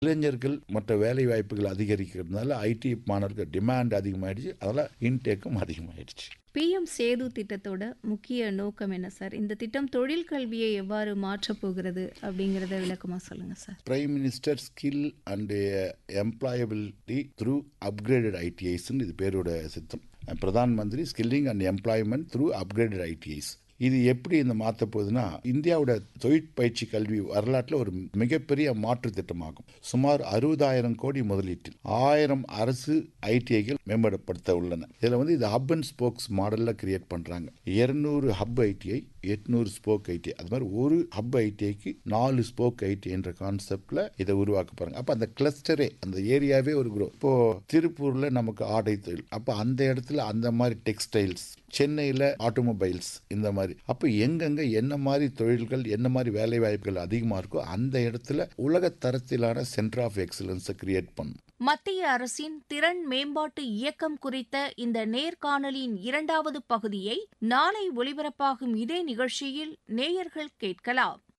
இளைஞர்கள் மற்ற வேலை வாய்ப்புகள் அதிகரிக்கிறதுனால ஐடி மாணவர்கள் டிமாண்ட் அதிகமாயிடுச்சு அதெல்லாம் இன்டேக்கும் அதிகமாயிடுச்சு பிஎம் சேது திட்டத்தோட முக்கிய நோக்கம் என்ன சார் இந்த திட்டம் தொழில் கல்வியை எவ்வாறு மாற்றப் போகிறது அப்படிங்கிறத விளக்கமா சொல்லுங்க sir prime minister skill and employability through upgraded ஐடிஐஸ்ன்னு இது பேரோட சித்தம் Pradhan Mantri skilling and employment through upgraded ITIs இது எப்படி இந்த மாற்ற போகுதுன்னா இந்தியாவோட தொழிற்பயிற்சி கல்வி வரலாற்றில் ஒரு மிகப்பெரிய மாற்று திட்டமாகும் சுமார் அறுபதாயிரம் கோடி முதலீட்டில் ஆயிரம் அரசு ஐடிஐகள் மேம்படுத்த உள்ளன இதில் வந்து இது ஹப் அண்ட் ஸ்போக்ஸ் மாடலில் கிரியேட் பண்ணுறாங்க இருநூறு ஹப் ஐடிஐ எட்நூறு ஸ்போக் ஐடிஐ அது மாதிரி ஒரு ஹப் ஐடிஐக்கு நாலு ஸ்போக் ஐடிஐ என்ற கான்செப்டில் இதை உருவாக்க போகிறாங்க அப்போ அந்த கிளஸ்டரே அந்த ஏரியாவே ஒரு குரோ இப்போ திருப்பூரில் நமக்கு ஆடை தொழில் அப்போ அந்த இடத்துல அந்த மாதிரி டெக்ஸ்டைல்ஸ் சென்னையில் ஆட்டோமொபைல்ஸ் இந்த மாதிரி அப்போ எங்கெங்க என்ன மாதிரி தொழில்கள் என்ன மாதிரி வேலை வாய்ப்புகள் அதிகமாக இருக்கோ அந்த இடத்துல உலக தரத்திலான சென்டர் ஆஃப் எக்ஸலன்ஸை கிரியேட் பண்ணும் மத்திய அரசின் திறன் மேம்பாட்டு இயக்கம் குறித்த இந்த நேர்காணலின் இரண்டாவது பகுதியை நாளை ஒலிபரப்பாகும் இதே நிகழ்ச்சியில் நேயர்கள் கேட்கலாம்